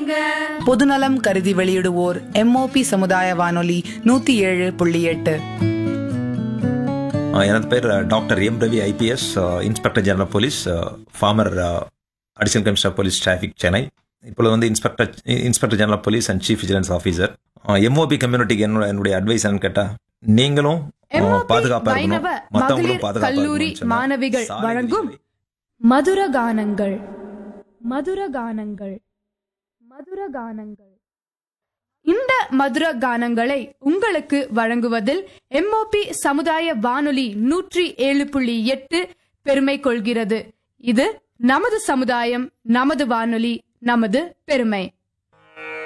கேளுங்க பொதுநலம் கருதி வெளியிடுவோர் எம்ஓபி சமுதாய வானொலி நூத்தி ஏழு புள்ளி எட்டு ஆ, எனது பேர் doctor M Ravi IPS inspector general police former additional commissioner police traffic Chennai இப்பொழுது வந்து inspector inspector general police and chief vigilance officer MOP கம்யூனிட்டிக்கு என்னோட என்னுடைய அட்வைஸ் என்னன்னு கேட்டால் நீங்களும் ஆ, MOP வைணவ பாதுகாப்பா இருக்கணும் மற்றவங்களும் மகளிர் பாதுகாப்பா கல்லூரி இருக்கணும்னு சொன்னா, மாணவிகள் சாலை வழங்கும் விதிகளை மதுர கானங்கள் மதுர கானங்கள் மதுர கானங்கள் இந்த மதுர கானங்களை உங்களுக்கு வழங்குவதில் எம்ஓபி சமுதாய வானொலி நூற்றி ஏழு புள்ளி எட்டு பெருமை கொள்கிறது இது நமது சமுதாயம் நமது வானொலி நமது பெருமை